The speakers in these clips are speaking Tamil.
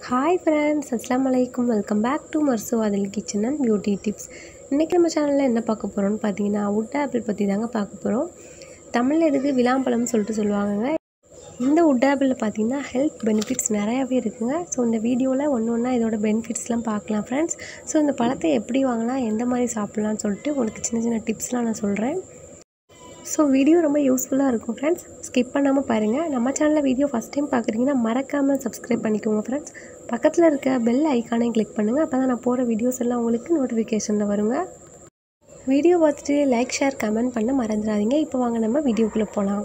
ஹாய் ஃப்ரெண்ட்ஸ் அஸ்லாம் வலைக்கும் வெல்கம் பேக் டு மர்சு அதில் கிச்சன் அண்ட் பியூட்டி டிப்ஸ் இன்றைக்கி நம்ம சேனலில் என்ன பார்க்க போகிறோம்னு பார்த்தீங்கன்னா உட் ஆப்பிள் பற்றி தாங்க பார்க்க போகிறோம் தமிழில் இதுக்கு விளாம்பழம்னு சொல்லிட்டு சொல்லுவாங்கங்க இந்த உட் ஆப்பிளில் பார்த்தீங்கன்னா ஹெல்த் பெனிஃபிட்ஸ் நிறையாவே இருக்குங்க ஸோ இந்த வீடியோவில் ஒன்று ஒன்றா இதோட பெனிஃபிட்ஸ்லாம் பார்க்கலாம் ஃப்ரெண்ட்ஸ் ஸோ இந்த பழத்தை எப்படி வாங்கலாம் எந்த மாதிரி சாப்பிட்லான்னு சொல்லிட்டு உங்களுக்கு சின்ன சின்ன டிப்ஸ்லாம் நான் சொல்கிறேன் ஸோ வீடியோ ரொம்ப யூஸ்ஃபுல்லாக இருக்கும் ஃப்ரெண்ட்ஸ் ஸ்கிப் பண்ணாமல் பாருங்கள் நம்ம சேனலில் வீடியோ ஃபஸ்ட் டைம் பார்க்குறீங்கன்னா மறக்காமல் சப்ஸ்கிரைப் பண்ணிக்கோங்க ஃப்ரெண்ட்ஸ் பக்கத்தில் இருக்க பெல் ஐக்கானையும் கிளிக் பண்ணுங்கள் அப்போ தான் நான் போகிற வீடியோஸ் எல்லாம் உங்களுக்கு நோட்டிஃபிகேஷனில் வருங்க வீடியோ பார்த்துட்டு லைக் ஷேர் கமெண்ட் பண்ண மறந்துடாதீங்க இப்போ வாங்க நம்ம வீடியோக்குள்ளே போகலாம்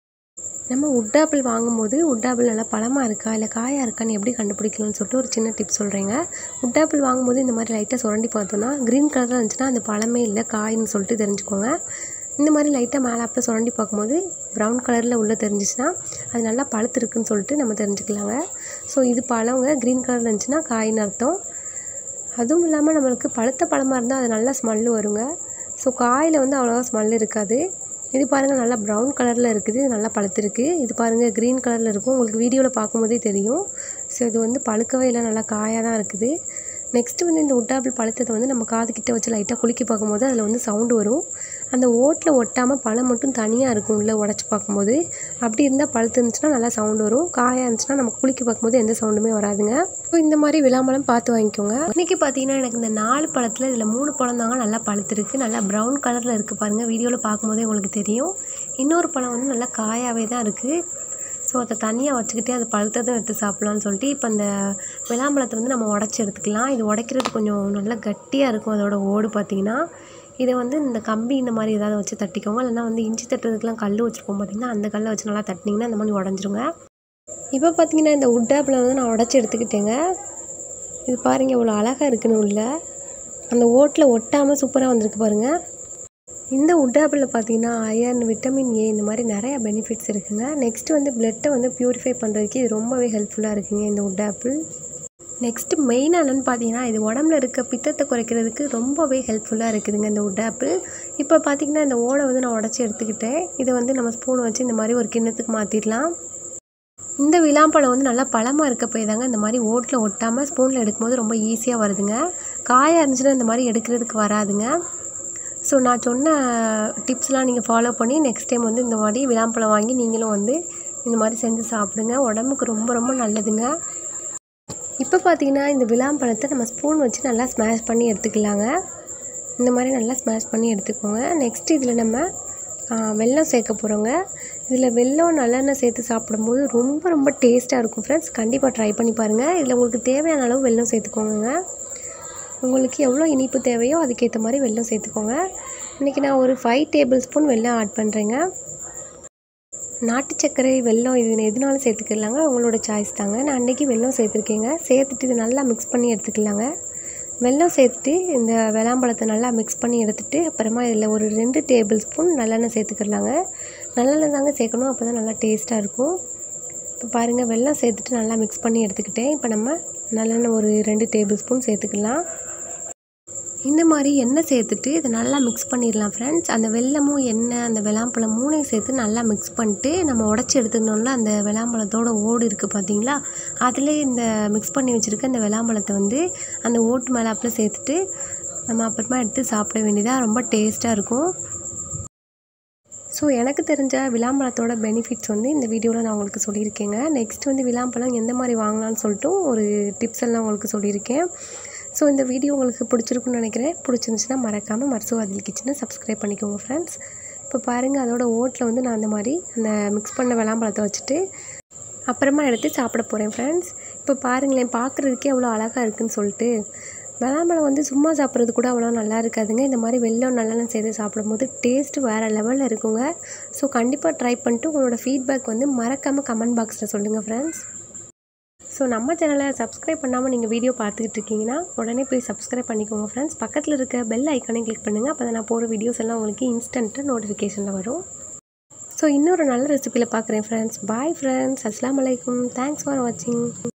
நம்ம உட் ஆப்பிள் வாங்கும்போது உட் ஆப்பிள் நல்லா பழமாக இருக்கா இல்லை காயாக இருக்கான்னு எப்படி கண்டுபிடிக்கலாம்னு சொல்லிட்டு ஒரு சின்ன டிப் சொல்கிறேங்க உட் ஆப்பிள் வாங்கும்போது இந்த மாதிரி லைட்டாக சுரண்டி பார்த்தோன்னா க்ரீன் கலரில் இருந்துச்சுன்னா அந்த பழமே இல்லை காயின்னு சொல்லிட்டு தெரிஞ்சுக்கோங்க இந்த மாதிரி லைட்டாக மேலே அப்போ சுரண்டி பார்க்கும்போது ப்ரௌன் கலரில் உள்ளே தெரிஞ்சிச்சுன்னா அது நல்லா பழுத்துருக்குன்னு சொல்லிட்டு நம்ம தெரிஞ்சுக்கலாங்க ஸோ இது பழங்க க்ரீன் கலரில் இருந்துச்சுன்னா காயின்னு அர்த்தம் அதுவும் இல்லாமல் நம்மளுக்கு பழுத்த பழமாக இருந்தால் அது நல்லா ஸ்மெல்லு வருங்க ஸோ காயில் வந்து அவ்வளோவா ஸ்மெல் இருக்காது இது பாருங்கள் நல்லா ப்ரௌன் கலரில் இருக்குது இது நல்லா பழுத்திருக்கு இது பாருங்கள் க்ரீன் கலரில் இருக்கும் உங்களுக்கு வீடியோவில் பார்க்கும்போதே தெரியும் ஸோ இது வந்து பழுக்கவே இல்லை நல்லா காயாக தான் இருக்குது நெக்ஸ்ட்டு வந்து இந்த உட்டாப்பிள் பழுத்ததை வந்து நம்ம காது கிட்ட வச்சு லைட்டாக குலுக்கி பார்க்கும்போது அதில் வந்து சவுண்டு வரும் அந்த ஓட்டில் ஒட்டாமல் பழம் மட்டும் தனியாக இருக்கும் உள்ளே உடச்சி பார்க்கும்போது அப்படி இருந்தால் பழுத்து இருந்துச்சுன்னா நல்லா சவுண்டு வரும் காயாக இருந்துச்சுன்னா நம்ம குலுக்கி பார்க்கும்போது எந்த சவுண்டுமே வராதுங்க ஸோ இந்த மாதிரி விளாம்பழம் பார்த்து வாங்கிக்கோங்க இன்றைக்கி பார்த்தீங்கன்னா எனக்கு இந்த நாலு பழத்தில் இதில் மூணு பழம் தாங்க நல்லா பழுத்துருக்கு நல்லா ப்ரௌன் கலரில் இருக்குது பாருங்கள் வீடியோவில் பார்க்கும்போதே உங்களுக்கு தெரியும் இன்னொரு பழம் வந்து நல்லா காயாகவே தான் இருக்குது ஸோ அதை தனியாக வச்சுக்கிட்டே அது பழுத்ததும் எடுத்து சாப்பிட்லான்னு சொல்லிட்டு இப்போ அந்த விளாம்பழத்தை வந்து நம்ம உடச்சி எடுத்துக்கலாம் இது உடைக்கிறது கொஞ்சம் நல்லா கட்டியாக இருக்கும் அதோட ஓடு பார்த்திங்கன்னா இதை வந்து இந்த கம்பி இந்த மாதிரி ஏதாவது வச்சு தட்டிக்கோங்க இல்லைனா வந்து இஞ்சி தட்டுறதுக்குலாம் கல் வச்சுருப்போம் பார்த்திங்கன்னா அந்த கல்லை வச்சு நல்லா தட்டினீங்கன்னா இந்த மாதிரி உடஞ்சிருங்க இப்போ பார்த்திங்கன்னா இந்த உட் ஆப்பில் வந்து நான் உடச்சி எடுத்துக்கிட்டேங்க இது பாருங்கள் இவ்வளோ அழகாக இருக்குன்னு உள்ள அந்த ஓட்டில் ஒட்டாமல் சூப்பராக வந்திருக்கு பாருங்கள் இந்த உட் ஆப்பிளில் பார்த்தீங்கன்னா அயர்ன் விட்டமின் ஏ இந்த மாதிரி நிறையா பெனிஃபிட்ஸ் இருக்குங்க நெக்ஸ்ட்டு வந்து பிளட்டை வந்து ப்யூரிஃபை பண்ணுறதுக்கு இது ரொம்பவே ஹெல்ப்ஃபுல்லாக இருக்குங்க இந்த உட் ஆப்பிள் நெக்ஸ்ட்டு மெயினாக என்னென்னு பார்த்தீங்கன்னா இது உடம்புல இருக்க பித்தத்தை குறைக்கிறதுக்கு ரொம்பவே ஹெல்ப்ஃபுல்லாக இருக்குதுங்க இந்த உட் ஆப்பிள் இப்போ பார்த்திங்கன்னா இந்த ஓடை வந்து நான் உடச்சி எடுத்துக்கிட்டேன் இதை வந்து நம்ம ஸ்பூன் வச்சு இந்த மாதிரி ஒரு கிண்ணத்துக்கு மாற்றிடலாம் இந்த விளாம்பழம் வந்து நல்லா பழமாக இருக்க போய் தாங்க இந்த மாதிரி ஓட்டில் ஒட்டாமல் ஸ்பூனில் எடுக்கும்போது ரொம்ப ஈஸியாக வருதுங்க காயாக இருந்துச்சுன்னா இந்த மாதிரி எடுக்கிறதுக்கு வராதுங்க ஸோ நான் சொன்ன டிப்ஸ்லாம் நீங்கள் ஃபாலோ பண்ணி நெக்ஸ்ட் டைம் வந்து இந்த மாதிரி விளாம்பழம் வாங்கி நீங்களும் வந்து இந்த மாதிரி செஞ்சு சாப்பிடுங்க உடம்புக்கு ரொம்ப ரொம்ப நல்லதுங்க இப்போ பார்த்தீங்கன்னா இந்த விளாம்பழத்தை நம்ம ஸ்பூன் வச்சு நல்லா ஸ்மாஷ் பண்ணி எடுத்துக்கலாங்க இந்த மாதிரி நல்லா ஸ்மாஷ் பண்ணி எடுத்துக்கோங்க நெக்ஸ்ட் இதில் நம்ம வெல்லம் சேர்க்க போகிறோங்க இதில் வெல்லம் நல்லெண்ணெய் சேர்த்து சாப்பிடும்போது ரொம்ப ரொம்ப டேஸ்ட்டாக இருக்கும் ஃப்ரெண்ட்ஸ் கண்டிப்பாக ட்ரை பண்ணி பாருங்கள் இதில் உங்களுக்கு தேவையான அளவு வெல்லம் சேர்த்துக்கோங்க உங்களுக்கு எவ்வளோ இனிப்பு தேவையோ அதுக்கேற்ற மாதிரி வெல்லம் சேர்த்துக்கோங்க இன்றைக்கி நான் ஒரு ஃபைவ் டேபிள் ஸ்பூன் வெல்லம் ஆட் பண்ணுறேங்க நாட்டு சர்க்கரை வெல்லம் இது எதுனாலும் சேர்த்துக்கலாங்க உங்களோட சாய்ஸ் தாங்க நான் அன்றைக்கி வெல்லம் சேர்த்துருக்கேங்க சேர்த்துட்டு இது நல்லா மிக்ஸ் பண்ணி எடுத்துக்கலாங்க வெல்லம் சேர்த்துட்டு இந்த வெளாம்பழத்தை நல்லா மிக்ஸ் பண்ணி எடுத்துகிட்டு அப்புறமா இதில் ஒரு ரெண்டு டேபிள் ஸ்பூன் நல்லெண்ணெய் சேர்த்துக்கலாங்க நல்லெண்ணெய் தாங்க சேர்க்கணும் அப்போ தான் நல்லா டேஸ்ட்டாக இருக்கும் இப்போ பாருங்கள் வெல்லம் சேர்த்துட்டு நல்லா மிக்ஸ் பண்ணி எடுத்துக்கிட்டேன் இப்போ நம்ம நல்லெண்ணெய் ஒரு ரெண்டு டேபிள் ஸ்பூன் சேர்த்துக்கலாம் இந்த மாதிரி எண்ணெய் சேர்த்துட்டு இதை நல்லா மிக்ஸ் பண்ணிடலாம் ஃப்ரெண்ட்ஸ் அந்த வெல்லமும் எண்ணெய் அந்த வெளாம்பழம் மூணையும் சேர்த்து நல்லா மிக்ஸ் பண்ணிட்டு நம்ம உடச்சி எடுத்துக்கணும்ல அந்த வெளாம்பழத்தோட ஓடு இருக்குது பார்த்தீங்களா அதிலே இந்த மிக்ஸ் பண்ணி வச்சுருக்க இந்த வெளாம்பழத்தை வந்து அந்த ஓட்டு மேலாப்பில் சேர்த்துட்டு நம்ம அப்புறமா எடுத்து சாப்பிட வேண்டியதாக ரொம்ப டேஸ்ட்டாக இருக்கும் ஸோ எனக்கு தெரிஞ்ச விளாம்பழத்தோட பெனிஃபிட்ஸ் வந்து இந்த வீடியோவில் நான் உங்களுக்கு சொல்லியிருக்கேங்க நெக்ஸ்ட் வந்து விளாம்பழம் எந்த மாதிரி வாங்கலாம்னு சொல்லிட்டு ஒரு டிப்ஸ் எல்லாம் உங்களுக்கு சொல்லியிருக்கேன் ஸோ இந்த வீடியோ உங்களுக்கு பிடிச்சிருக்குன்னு நினைக்கிறேன் பிடிச்சிருந்துச்சுன்னா மறக்காமல் மர்சு அதில் கிச்சனை சப்ஸ்கிரைப் பண்ணிக்கோங்க ஃப்ரெண்ட்ஸ் இப்போ பாருங்கள் அதோட ஓட்டில் வந்து நான் அந்த மாதிரி அந்த மிக்ஸ் பண்ண விளாம்பழத்தை வச்சுட்டு அப்புறமா எடுத்து சாப்பிட போகிறேன் ஃப்ரெண்ட்ஸ் இப்போ பாருங்களேன் பார்க்குறதுக்கே அவ்வளோ அழகாக இருக்குதுன்னு சொல்லிட்டு விளாம்பழம் வந்து சும்மா சாப்பிட்றது கூட அவ்வளோ நல்லா இருக்காதுங்க இந்த மாதிரி வெள்ளம் நல்லெண்ணெய் சேர்த்து சாப்பிடும்போது டேஸ்ட்டு வேறு லெவலில் இருக்குங்க ஸோ கண்டிப்பாக ட்ரை பண்ணிட்டு உங்களோட ஃபீட்பேக் வந்து மறக்காமல் கமெண்ட் பாக்ஸில் சொல்லுங்கள் ஃப்ரெண்ட்ஸ் ஸோ நம்ம சேனலை சப்ஸ்கிரைப் பண்ணாமல் நீங்கள் வீடியோ பார்த்துக்கிட்டு இருக்கீங்கன்னா உடனே போய் சப்ஸ்கிரைப் பண்ணிக்கோங்க ஃப்ரெண்ட்ஸ் பக்கத்தில் இருக்க பெல் ஐக்கானே கிளிக் பண்ணுங்கள் அப்போ தான் நான் போகிற வீடியோஸ் எல்லாம் உங்களுக்கு இன்ஸ்டண்ட்டாக நோட்டிஃபிகேஷனில் வரும் ஸோ இன்னொரு நல்ல ரெசிபியில் பார்க்குறேன் ஃப்ரெண்ட்ஸ் பாய் ஃப்ரெண்ட்ஸ் அஸ்லாம் வலைக்கும் தேங்க்ஸ் ஃபார் வாட்சிங்